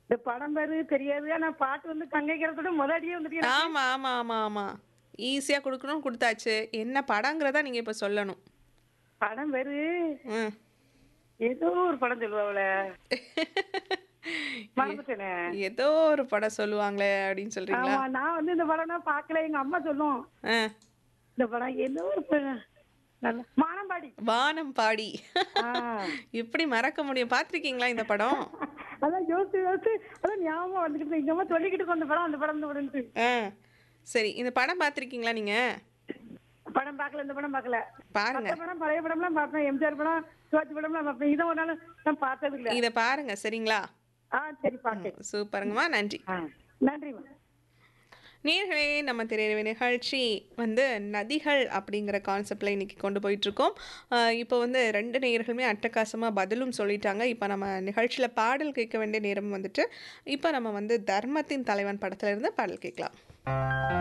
இந்த படம் பேரு தெரியாது ஆனா பாட்டு வந்து கங்கைக்கிறதோட முதடியே வந்துட்டு எனக்கு ஆமா ஆமா ஆமா ஆமா ஈஸியா கொடுக்கணும் கொடுத்தாச்சு என்ன படங்கிறதா நீங்க இப்ப சொல்லணும் படம் பேரு ம். ஏதோ ஒரு படம் சொல்லுவாங்கள மறந்துட்டேனே ஏதோ ஒரு படம் சொல்லுவாங்களே அப்படின்னு சொல்றீங்களா ஆமா நான் வந்து இந்த படம்னா பார்க்கல எங்க அம்மா சொல்லும் ஆ. இந்த படம் ஏதோ ஒரு படம். நல்ல மானம்பாடி வானம் பாடி ஆ. எப்படி மறக்க முடியும் பார்த்திருக்கீங்களா இந்த படம் அதான் யோசிச்சு யோசிச்சு அதான் ஞாபகம் வந்துக்கிட்டு எங்க அம்மா சொல்லிக்கிட்டு இருக்கோம் அந்த படம் அந்த படம் இந்த படம்ட்டு ஆ சரி இந்த படம் பார்த்திருக்கீங்களா நீங்க படம் பார்க்கல இந்த படம் பார்க்கல பாருங்க மத்த படம் பழைய படம்லாம் பார்ப்பேன் எம்ஜிஆர் படம் சிவாஜி படம்லாம் பார்ப்பேன் இதை ஒரு நாள் நான் பார்த்தது இல்ல இத பாருங்க சரிங்களா ஆ சரி பார்க்கேன் சூப்பருங்கம்மா நன்றி ஆ நன்றிம்மா நேர்களே நம்ம திரையரவு நிகழ்ச்சி வந்து நதிகள் அப்படிங்கிற கான்செப்டில் இன்னைக்கு கொண்டு போயிட்டுருக்கோம் இப்போ வந்து ரெண்டு நேயர்களுமே அட்டகாசமாக பதிலும் சொல்லிட்டாங்க இப்போ நம்ம நிகழ்ச்சியில் பாடல் கேட்க வேண்டிய நேரம் வந்துட்டு இப்போ நம்ம வந்து தர்மத்தின் தலைவன் படத்துல இருந்து பாடல் கேட்கலாம்